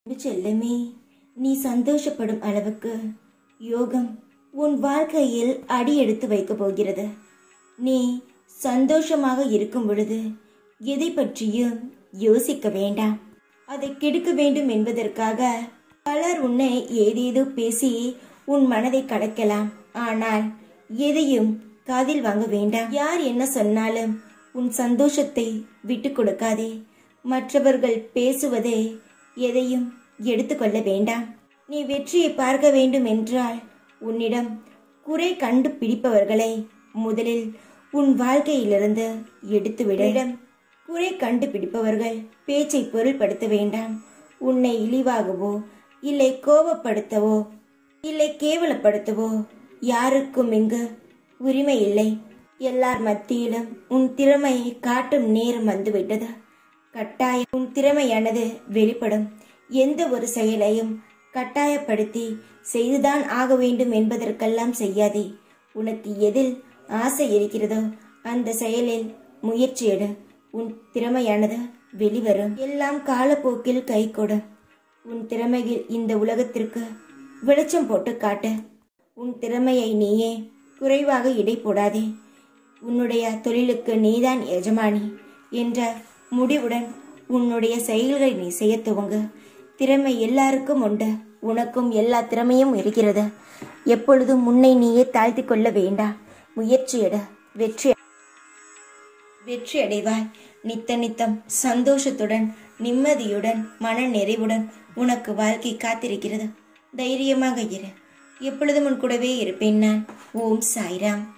செல்லமே நீ சந்தோஷப்படும் அளவுக்கு யோகம் உன் வாழ்க்கையில் அடி எடுத்து வைக்கப் போகிறது நீ சந்தோஷமாக இருக்கும் பொழுது எதை பற்றியும் யோசிக்க வேண்டாம் அதை கெடுக்க வேண்டும் என்பதற்காக பலர் உன்னை ஏதேதோ பேசி உன் மனதை கடக்கலாம் ஆனால் எதையும் காதில் வாங்க வேண்டாம் யார் என்ன சொன்னாலும் உன் சந்தோஷத்தை விட்டு கொடுக்காதே மற்றவர்கள் பேசுவதை எதையும் எடுத்துக்கொள்ள வேண்டாம் நீ வெற்றியை பார்க்க வேண்டும் என்றால் உன்னிடம் குறை கண்டு பிடிப்பவர்களை முதலில் உன் வாழ்க்கையிலிருந்து எடுத்துவிட குறை கண்டுபிடிப்பவர்கள் பேச்சை பொருள்படுத்த வேண்டாம் உன்னை இழிவாகவோ இல்லை கோபப்படுத்தவோ இல்லை கேவலப்படுத்தவோ யாருக்கும் இங்கு உரிமை இல்லை எல்லார் மத்தியிலும் உன் திறமையை காட்டும் நேரம் வந்துவிட்டது கட்டாயம் உன் திறமையானது வெளிப்படும் எந்த ஒரு செயலையும் கட்டாயப்படுத்தி செய்துதான் ஆக வேண்டும் என்பதற்கெல்லாம் செய்யாதே உனக்கு எதில் ஆசை இருக்கிறதோ அந்த செயலில் முயற்சி எடு உன் திறமையானது வெளிவரும் எல்லாம் காலப்போக்கில் கைகொடும் உன் திறமையில் இந்த உலகத்திற்கு வெளிச்சம் போட்டு காட்டு உன் திறமையை நீயே குறைவாக இடை போடாதே உன்னுடைய தொழிலுக்கு நீதான் எஜமானி என்ற முடிவுடன் உன்னுடைய செயல்களை நீ செய்ய துவங்கு திறமை எல்லாருக்கும் உண்டு உனக்கும் எல்லா திறமையும் இருக்கிறது எப்பொழுதும் முன்னை நீயே தாழ்த்தி கொள்ள வேண்டாம் முயற்சியிட வெற்றி வெற்றி அடைவாய் நித்த நித்தம் சந்தோஷத்துடன் நிம்மதியுடன் மன நிறைவுடன் உனக்கு வாழ்க்கை காத்திருக்கிறது தைரியமாக இரு எப்பொழுதும் உன் கூடவே இருப்பேன் நான் ஓம் சாய்ராம்